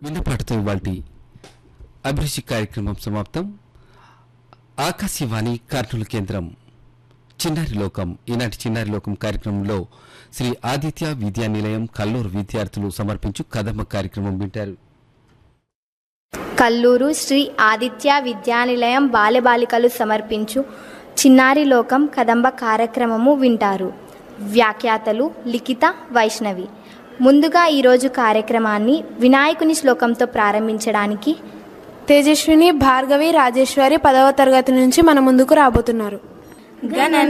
విన్నపాటుతో ఇవాల్టి అభిరుచి కార్యక్రమం సమాప్తం ఆకాశవాణి కర్నూలు కేంద్రం చిన్నారి లోకం ఈనాటి చిన్నారి లోకం కార్యక్రమంలో శ్రీ ఆదిత్య విద్యా నిలయం కల్లూరు విద్యార్థులు సమర్పించు కదమ్మ కార్యక్రమం వింటారు కల్లూరు శ్రీ ఆదిత్య విద్యానిలయం బాలబాలికలు సమర్పించు చిన్నారి లోకం కదంబ కార్యక్రమము వింటారు వ్యాఖ్యాతలు లిఖిత వైష్ణవి ముందుగా ఈరోజు కార్యక్రమాన్ని వినాయకుని శ్లోకంతో ప్రారంభించడానికి తేజస్విని భార్గవి రాజేశ్వరి పదవ తరగతి నుంచి మన ముందుకు రాబోతున్నారు గణన